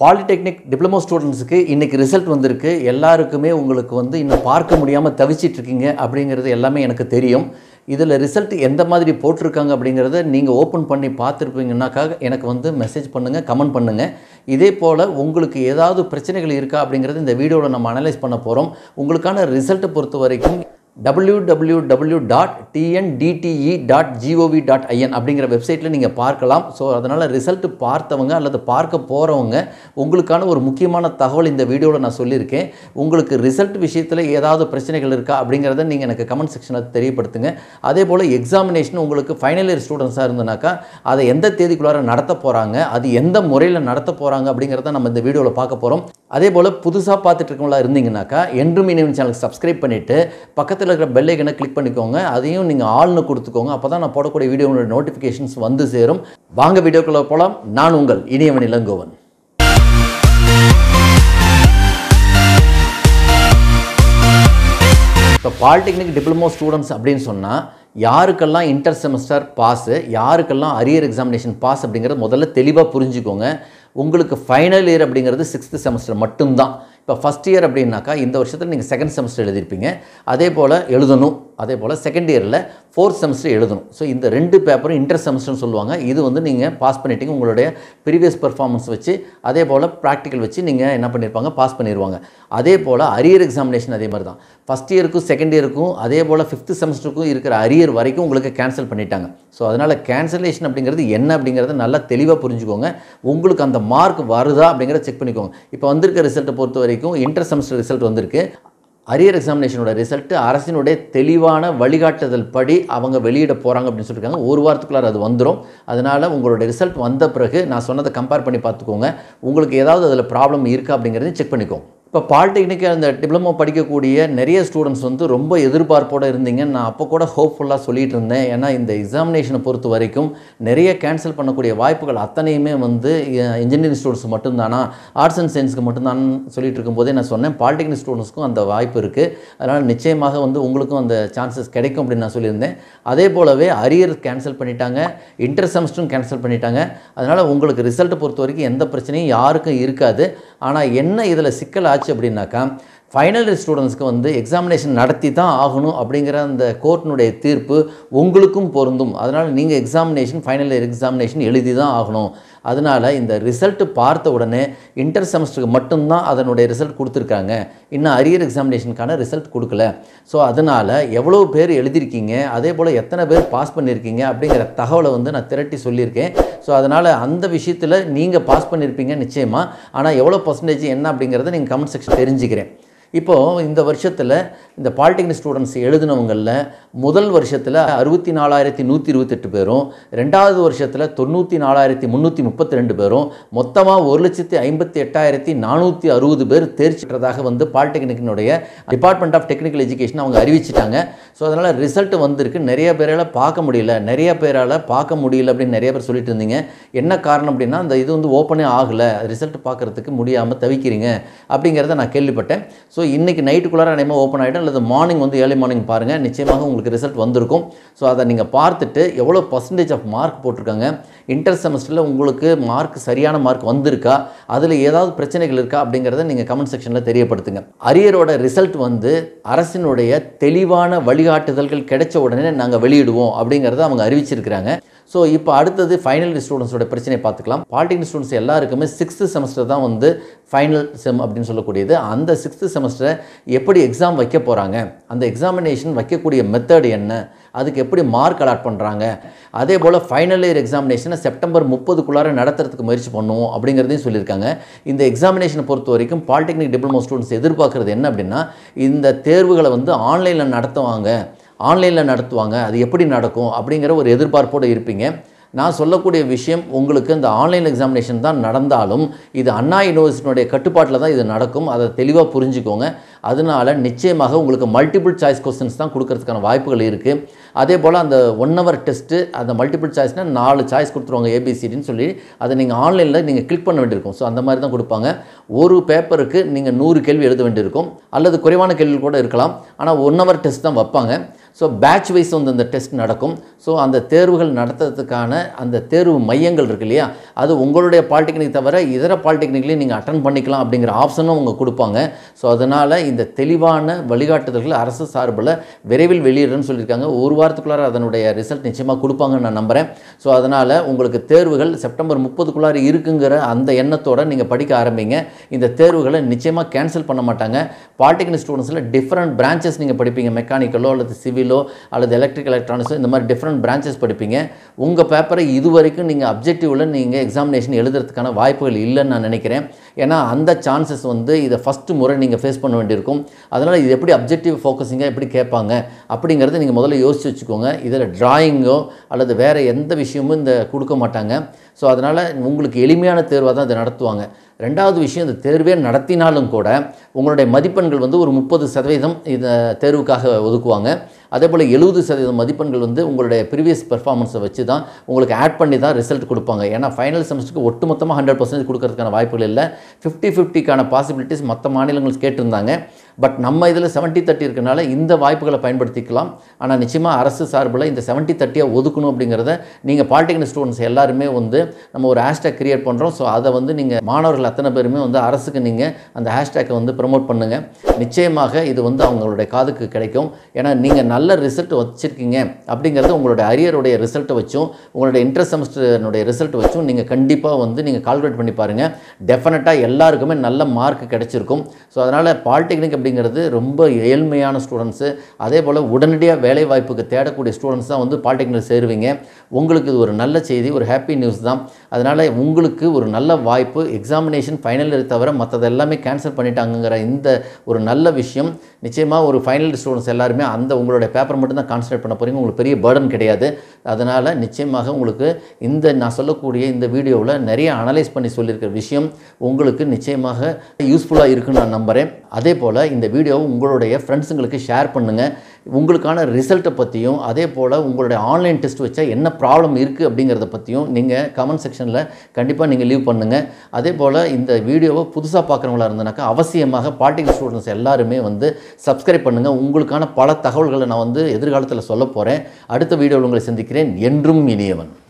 polytechnic diploma ஸ்டூடெண்ட்ஸுக்கு இன்றைக்கி result வந்திருக்கு எல்லாருக்குமே உங்களுக்கு வந்து இன்னும் பார்க்க முடியாமல் தவிச்சிட்டு இருக்கீங்க அப்படிங்கிறது எல்லாமே எனக்கு தெரியும் இதில் ரிசல்ட் எந்த மாதிரி போட்டிருக்காங்க அப்படிங்கிறத நீங்கள் ஓப்பன் பண்ணி பார்த்துருப்பீங்கன்னாக்கா எனக்கு வந்து மெசேஜ் பண்ணுங்கள் கமெண்ட் பண்ணுங்கள் இதே போல் உங்களுக்கு ஏதாவது பிரச்சனைகள் இருக்கா அப்படிங்கிறது இந்த வீடியோவில் நம்ம அனலைஸ் பண்ண போகிறோம் உங்களுக்கான ரிசல்ட்டை பொறுத்த வரைக்கும் www.tndte.gov.in dot TNDTE dot GOV dot IN அப்படிங்கிற வெப்சைட்டில் நீங்கள் பார்க்கலாம் ஸோ அதனால் ரிசல்ட் பார்த்தவங்க அல்லது பார்க்க போகிறவங்க உங்களுக்கான ஒரு முக்கியமான தகவல் இந்த வீடியோவில் நான் சொல்லியிருக்கேன் உங்களுக்கு ரிசல்ட் விஷயத்தில் ஏதாவது பிரச்சனைகள் இருக்கா அப்படிங்கிறத நீங்கள் எனக்கு கமெண்ட் செக்ஷனில் தெரியப்படுத்துங்க அதே போல் எக்ஸாமினேஷன் உங்களுக்கு ஃபைனல் இயர் ஸ்டூடெண்ட்ஸாக இருந்தனாக்கா அதை எந்த தேதிக்குள்ளார நடத்த போகிறாங்க அது எந்த முறையில் நடத்த போகிறாங்க அப்படிங்கிறத நம்ம இந்த வீடியோவில் பார்க்க போகிறோம் அதே போல் புதுசாக பார்த்துட்டு இருக்கவங்களா இருந்தீங்கன்னாக்கா என்று மீனவன் சேனலுக்கு சப்ஸ்கிரைப் பண்ணிவிட்டு பக்கத்தில் இருக்கிற பெல் ஐக்கனை கிளிக் பண்ணிக்கோங்க அதையும் நீங்கள் ஆள்னு கொடுத்துக்கோங்க அப்போ தான் நான் போடக்கூடிய வீடியோவோட நோட்டிஃபிகேஷன்ஸ் வந்து சேரும் வாங்க வீடியோக்குள்ளே போகலாம் நான் உங்கள் இனியவன் இளங்கோவன் இப்போ பாலிடெக்னிக் டிப்ளமோ ஸ்டூடெண்ட்ஸ் அப்படின்னு சொன்னால் யாருக்கெல்லாம் இன்டர் செமஸ்டர் பாஸு யாருக்கெல்லாம் அரியர் எக்ஸாமினேஷன் பாஸ் அப்படிங்கிறது முதல்ல தெளிவாக புரிஞ்சுக்கோங்க உங்களுக்கு ஃபைனல் இயர் அப்படிங்கிறது சிக்ஸ்த்து செமஸ்டர் மட்டும்தான் இப்போ ஃபஸ்ட் இயர் அப்படின்னாக்கா இந்த வருஷத்தில் நீங்கள் செகண்ட் செமஸ்டர் எழுதியிருப்பீங்க அதே போல் எழுதணும் அதே போல் செகண்ட் இயரில் ஃபோர்த் செமஸ்டர் எழுதணும் ஸோ இந்த ரெண்டு பேப்பரும் இன்டர் செமஸ்டர்னு சொல்லுவாங்க இது வந்து நீங்கள் பாஸ் பண்ணிட்டீங்க உங்களுடைய ப்ரீவியஸ் பெர்ஃபார்மன்ஸ் வச்சு அதே போல் ப்ராக்டிக்கல் வச்சு நீங்கள் என்ன பண்ணியிருப்பாங்க பாஸ் பண்ணிடுவாங்க அதே போல் அரியர் எக்ஸாமினேஷன் அதே மாதிரி தான் ஃபஸ்ட் இயருக்கும் செகண்ட் இயருக்கும் அதே போல் ஃபிஃப்த்து செமஸ்டருக்கும் இருக்கிற அரியர் வரைக்கும் உங்களுக்கு கேன்சல் பண்ணிட்டாங்க ஸோ அதனால் கேன்சலேஷன் அப்படிங்கிறது என்ன அப்படிங்கிறத நல்லா தெளிவாக புரிஞ்சுக்கோங்க உங்களுக்கு அந்த மார்க் வருதா அப்படிங்கிறத செக் பண்ணிக்கோங்க இப்போ வந்திருக்க ரிசல்ட்டை பொறுத்த வரைக்கும் இன்டர் செமஸ்டர் ரிசல்ட் வந்திருக்கு அரியர் எக்ஸாமினேஷனோட ரிசல்ட்டு அரசினுடைய தெளிவான வழிகாட்டுதல் படி அவங்க வெளியிட போகிறாங்க அப்படின்னு சொல்லியிருக்காங்க ஒரு வாரத்துக்குள்ளார அது வந்துடும் அதனால் உங்களோட ரிசல்ட் வந்த பிறகு நான் சொன்னதை கம்பேர் பண்ணி பார்த்துக்கோங்க உங்களுக்கு ஏதாவது அதில் ப்ராப்ளம் இருக்கா அப்படிங்கிறதையும் செக் பண்ணிக்கோங்க இப்போ பாலிடெக்னிக் அந்த டிப்ளமோ படிக்கக்கூடிய நிறைய ஸ்டூடெண்ட்ஸ் வந்து ரொம்ப எதிர்பார்ப்போடு இருந்தீங்க நான் அப்போ கூட ஹோப்ஃபுல்லாக சொல்லிட்டு இருந்தேன் ஏன்னா இந்த எக்ஸாமினேஷனை பொறுத்த வரைக்கும் நிறைய கேன்சல் பண்ணக்கூடிய வாய்ப்புகள் அத்தனையுமே வந்து இன்ஜினியரிங் ஸ்டூடெண்ட்ஸ் மட்டும்தானா ஆர்ட்ஸ் அண்ட் சயின்ஸ்க்கு மட்டும்தான் சொல்லிட்டு இருக்கும்போதே நான் சொன்னேன் பாலிடெக்னிக் ஸ்டூடெண்ட்ஸ்க்கும் அந்த வாய்ப்பு இருக்குது அதனால் நிச்சயமாக வந்து உங்களுக்கும் அந்த சான்சஸ் கிடைக்கும் அப்படின்னு நான் சொல்லியிருந்தேன் அதே போலவே அரியர் கேன்சல் பண்ணிட்டாங்க இன்டர் செமஸ்டரும் கேன்சல் பண்ணிட்டாங்க அதனால் உங்களுக்கு ரிசல்ட்டை பொறுத்த வரைக்கும் எந்த பிரச்சனையும் யாருக்கும் இருக்காது ஆனால் என்ன இதில் சிக்கல் ஆச்சு அப்படின்னாக்கா ஃபைனல் இயர் ஸ்டூடெண்ட்ஸ்க்கு வந்து எக்ஸாமினேஷன் நடத்தி தான் ஆகணும் அப்படிங்கிற அந்த கோர்ட்டினுடைய தீர்ப்பு உங்களுக்கும் பொருந்தும் அதனால் நீங்கள் எக்ஸாமினேஷன் ஃபைனல் இயர் எக்ஸாமினேஷன் எழுதி தான் ஆகணும் அதனால் இந்த ரிசல்ட்டு பார்த்த உடனே இன்டர் செமஸ்டருக்கு மட்டும்தான் அதனுடைய ரிசல்ட் கொடுத்துருக்காங்க இன்னும் அரியர் எக்ஸாமினேஷனுக்கான ரிசல்ட் கொடுக்கல ஸோ அதனால் எவ்வளோ பேர் எழுதியிருக்கீங்க அதே போல் எத்தனை பேர் பாஸ் பண்ணியிருக்கீங்க அப்படிங்கிற தகவலை வந்து நான் திரட்டி சொல்லியிருக்கேன் ஸோ அதனால் அந்த விஷயத்தில் நீங்கள் பாஸ் பண்ணியிருப்பீங்க நிச்சயமாக ஆனால் எவ்வளோ பர்சன்டேஜ் என்ன அப்படிங்கிறத நீங்கள் கமெண்ட் செக்ஷன் தெரிஞ்சுக்கிறேன் இப்போது இந்த வருஷத்தில் இந்த பாலிடெக்னிக் ஸ்டூடெண்ட்ஸ் எழுதினவங்களில் முதல் வருஷத்தில் அறுபத்தி நாலாயிரத்தி நூற்றி இருபத்தெட்டு பேரும் ரெண்டாவது வருஷத்தில் தொண்ணூற்றி நாலாயிரத்தி முந்நூற்றி முப்பத்தி ரெண்டு பேரும் மொத்தமாக ஒரு லட்சத்தி ஐம்பத்தி எட்டாயிரத்தி நானூற்றி அறுபது பேர் தேர்ச்சி பெற்றதாக வந்து பாலிடெக்னிக்கினுடைய டிபார்ட்மெண்ட் ஆஃப் டெக்னிக்கல் எஜுகேஷன் அவங்க அறிவிச்சிட்டாங்க ஸோ அதனால் ரிசல்ட் வந்திருக்கு நிறைய பேரால் பார்க்க முடியல நிறைய பேரால் பார்க்க முடியல அப்படின்னு நிறைய பேர் சொல்லிட்டு இருந்தீங்க என்ன காரணம் அப்படின்னா அந்த இது வந்து ஓப்பனே ஆகலை ரிசல்ட் பார்க்குறதுக்கு முடியாமல் தவிக்கிறீங்க அப்படிங்கிறத நான் கேள்விப்பட்டேன் ஸோ இன்றைக்கி நைட்டுக்குள்ளார நினைமா ஓப்பன் ஆகிடும் அல்லது மார்னிங் வந்து ஏர்லி மார்னிங் பாருங்கள் நிச்சயமாக உங்களுக்கு ரிசல்ட் வந்திருக்கும் ஸோ அதை நீங்கள் பார்த்துட்டு எவ்வளோ பர்சன்டேஜ் ஆஃப் மார்க் போட்டிருக்காங்க இன்டர் செமஸ்டரில் உங்களுக்கு மார்க் சரியான மார்க் வந்திருக்கா அதில் ஏதாவது பிரச்சனைகள் இருக்கா அப்படிங்கிறத நீங்கள் கமெண்ட் செக்ஷனில் தெரியப்படுத்துங்க அரியரோட ரிசல்ட் வந்து அரசினுடைய தெளிவான வழிகாட்டுதல்கள் கிடைச்ச உடனே நாங்கள் வெளியிடுவோம் அப்படிங்கிறத அவங்க அறிவிச்சிருக்கிறாங்க ஸோ இப்போ அடுத்தது ஃபைனல் ஸ்டூடெண்ட்ஸோட பிரச்சனை பார்த்துக்கலாம் பாலிடெக்னிக் ஸ்டூடெண்ட்ஸ் எல்லாருக்குமே சிக்ஸ்த்து செமஸ்டர் தான் வந்து ஃபைனல் செம் அப்படின்னு சொல்லக்கூடியது அந்த சிக்ஸ்த்து செமஸ்டரை எப்படி எக்ஸாம் வைக்க போகிறாங்க அந்த எக்ஸாமினேஷன் வைக்கக்கூடிய மெத்தட் என்ன அதுக்கு எப்படி மார்க் அலாட் பண்ணுறாங்க அதே போல் ஃபைனல் இயர் எக்ஸாமினேஷனை செப்டம்பர் முப்பதுக்குள்ளார நடத்துறதுக்கு முயற்சி பண்ணுவோம் அப்படிங்கிறதையும் சொல்லியிருக்காங்க இந்த எக்ஸாமினேஷனை பொறுத்த வரைக்கும் பாலிடெக்னிக் டிப்ளமோ ஸ்டூடெண்ட்ஸ் எதிர்பார்க்குறது என்ன அப்படின்னா இந்த தேர்வுகளை வந்து ஆன்லைனில் நடத்துவாங்க ஆன்லைனில் நடத்துவாங்க அது எப்படி நடக்கும் அப்படிங்கிற ஒரு எதிர்பார்ப்போடு இருப்பீங்க நான் சொல்லக்கூடிய விஷயம் உங்களுக்கு இந்த ஆன்லைன் எக்ஸாமினேஷன் தான் நடந்தாலும் இது அண்ணா யூனிவர்சிட்டியுடைய கட்டுப்பாட்டில் தான் இது நடக்கும் அதை தெளிவாக புரிஞ்சுக்கோங்க அதனால நிச்சயமாக உங்களுக்கு மல்டிபிள் சாய்ஸ் கொஸ்டின்ஸ் தான் கொடுக்கறதுக்கான வாய்ப்புகள் இருக்குது அதே போல் அந்த ஒன் ஹவர் டெஸ்ட்டு அந்த மல்டிபிள் சாய்ஸ்னால் நாலு சாய்ஸ் கொடுத்துருவாங்க ஏபிசிடின்னு சொல்லி அதை நீங்கள் ஆன்லைனில் நீங்கள் கிளிக் பண்ண வேண்டியிருக்கும் ஸோ அந்த மாதிரி தான் கொடுப்பாங்க ஒரு பேப்பருக்கு நீங்கள் நூறு கேள்வி எழுத வேண்டியிருக்கும் அல்லது குறைவான கேள்வி கூட இருக்கலாம் ஆனால் ஒன் ஹவர் டெஸ்ட் தான் வைப்பாங்க ஸோ பேட்ச் வைஸ் வந்து அந்த டெஸ்ட் நடக்கும் ஸோ அந்த தேர்வுகள் நடத்துறதுக்கான அந்த தேர்வு மையங்கள் இருக்கு இல்லையா அது உங்களுடைய பாலிடெக்னிக் தவிர இதர பாலிடெக்னிக்லையும் நீங்கள் அட்டன் பண்ணிக்கலாம் அப்படிங்கிற ஆப்ஷனும் அவங்க கொடுப்பாங்க ஸோ அதனால் இந்த தெளிவான வழிகாட்டுதல்கள் அரசு சார்பில் விரைவில் வெளியிடுறேன்னு சொல்லியிருக்காங்க ஒரு வாரத்துக்குள்ளார அதனுடைய ரிசல்ட் நிச்சயமாக கொடுப்பாங்கன்னு நான் நம்புகிறேன் ஸோ அதனால் உங்களுக்கு தேர்வுகள் செப்டம்பர் முப்பதுக்குள்ளார இருக்குங்கிற அந்த எண்ணத்தோடு நீங்கள் படிக்க ஆரம்பிங்க இந்த தேர்வுகளை நிச்சயமாக கேன்சல் பண்ண மாட்டாங்க பாலிடெக்னிக் ஸ்டூடெண்ட்ஸில் டிஃப்ரெண்ட் பிரான்ச்சஸ் நீங்கள் படிப்பீங்க மெக்கானிக்கலோ அல்லது சிவிலோ அல்லது எலக்ட்ரிக்கல் எலக்ட்ரானிக்ஸோ இந்த மாதிரி டிஃப்ரெண்ட் பிரான்ச்சஸ் படிப்பீங்க உங்கள் பேப்பரை இது வரைக்கும் நீங்கள் அப்ஜெக்டிவில் நீங்கள் எக்ஸாமினேஷன் எழுதுறதுக்கான வாய்ப்புகள் இல்லைன்னு நான் நினைக்கிறேன் ஏன்னா அந்த சான்சஸ் வந்து இதை ஃபஸ்ட்டு முறை நீங்கள் ஃபேஸ் பண்ண வேண்டியிருக்கும் அதனால் இது எப்படி அப்ஜெக்டிவ் ஃபோக்கஸிங்காக எப்படி கேட்பாங்க அப்படிங்கிறத நீங்கள் முதல்ல யோசிச்சு வச்சுக்கோங்க இதில் டிராயிங்கோ அல்லது வேறு எந்த விஷயமும் இந்த கொடுக்க மாட்டாங்க ஸோ அதனால் உங்களுக்கு எளிமையான தேர்வாக தான் இதை நடத்துவாங்க ரெண்டாவது விஷயம் இந்த தேர்வே நடத்தினாலும் கூட உங்களுடைய மதிப்பெண்கள் வந்து ஒரு முப்பது சதவீதம் இந்த தேர்வுக்காக ஒதுக்குவாங்க அதே போல் எழுபது சதவீதம் மதிப்பெண்கள் வந்து உங்களுடைய ப்ரீவியஸ் பெர்ஃபார்மன்ஸை வச்சு தான் உங்களுக்கு ஆட் பண்ணி தான் ரிசல்ட் கொடுப்பாங்க ஏன்னா ஃபைனல் செமஸ்டருக்கு ஒட்டுமொத்தமாக ஹண்ட்ரட் பர்சன்டேஜ் கொடுக்கறதுக்கான வாய்ப்புகள் இல்லை ஃபிஃப்டி ஃபிஃப்டிக்கான பாசிபிலிட்டிஸ் மற்ற மாநிலங்கள் கேட்டிருந்தாங்க பட் நம்ம இதில் செவன்ட்டி தேர்ட்டி இருக்கனால இந்த வாய்ப்புகளை பயன்படுத்திக்கலாம் ஆனால் நிச்சயமாக அரசு சார்பில் இந்த செவன்ட்டி தேர்ட்டியாக ஒதுக்கணும் அப்படிங்கிறத நீங்கள் பாலிடெக்னிக் ஸ்டூடெண்ட்ஸ் எல்லாருமே வந்து நம்ம ஒரு ஹேஷ்டேக் கிரியேட் பண்ணுறோம் ஸோ அதை வந்து நீங்கள் மாணவர்கள் அத்தனை பேருமே வந்து அரசுக்கு நீங்கள் அந்த ஹேஷ்டேக்கை வந்து ப்ரமோட் பண்ணுங்கள் நிச்சயமாக இது வந்து அவங்களுடைய காதுக்கு கிடைக்கும் ஏன்னா நீங்கள் நல்ல ரிசல்ட் வச்சுருக்கீங்க அப்படிங்கிறது உங்களுடைய அரியருடைய ரிசல்ட்டை வச்சும் உங்களுடைய இன்ட்ரெஸ்ட் செமஸ்டர்னுடைய ரிசல்ட் வச்சும் நீங்கள் கண்டிப்பாக வந்து நீங்கள் கால்குலேட் பண்ணி பாருங்கள் டெஃபினட்டாக எல்லாருக்குமே நல்ல மார்க் கிடைச்சிருக்கும் ஸோ அதனால் பாலிடெக்னிக் அப்படிங்கிறது ரொம்ப ஏழ்மையான ஸ்டூடெண்ட்ஸு அதே போல் உடனடியாக வேலை வாய்ப்புக்கு தேடக்கூடிய ஸ்டூடெண்ட்ஸ் தான் வந்து பாலிடெக்னிக் சேருவீங்க உங்களுக்கு இது ஒரு நல்ல செய்தி ஒரு ஹாப்பி நியூஸ் தான் அதனால் உங்களுக்கு ஒரு நல்ல வாய்ப்பு எக்ஸாமினேஷன் ஃபைனல் தவிர மற்றது எல்லாமே கேன்சல் பண்ணிட்டாங்கங்கிற இந்த ஒரு நல்ல விஷயம் நிச்சயமாக ஒரு ஃபைனல் ஸ்டூடெண்ட்ஸ் எல்லாருமே அந்த உங்களுடைய பேப்பர் மட்டும் தான் கான்சன்ட்ரேட் பண்ண போகிறீங்க உங்களுக்கு பெரிய பேர்டன் கிடையாது அதனால் நிச்சயமாக உங்களுக்கு இந்த நான் சொல்லக்கூடிய இந்த வீடியோவில் நிறைய அனலைஸ் பண்ணி சொல்லியிருக்கிற விஷயம் உங்களுக்கு நிச்சயமாக யூஸ்ஃபுல்லாக இருக்குன்னு நான் நம்புகிறேன் அதே போல் இந்த வீடியோவை உங்களுடைய ஃப்ரெண்ட்ஸுங்களுக்கு ஷேர் பண்ணுங்கள் உங்களுக்கான ரிசல்ட்டை பற்றியும் அதே போல் உங்களுடைய ஆன்லைன் டெஸ்ட் வச்சா என்ன ப்ராப்ளம் இருக்குது அப்படிங்கிறத பற்றியும் நீங்கள் கமெண்ட் செக்ஷனில் கண்டிப்பாக நீங்கள் லீவ் பண்ணுங்கள் அதே போல் இந்த வீடியோவை புதுசாக பார்க்குறவங்களா இருந்தனாக்கா அவசியமாக பாலிடெக்னிக் ஸ்டூடெண்ட்ஸ் எல்லாருமே வந்து சப்ஸ்கிரைப் பண்ணுங்கள் உங்களுக்கான பல தகவல்களை நான் வந்து எதிர்காலத்தில் சொல்ல போகிறேன் அடுத்த வீடியோவில் உங்களை சந்திக்கிறேன் என்றும் இனியவன்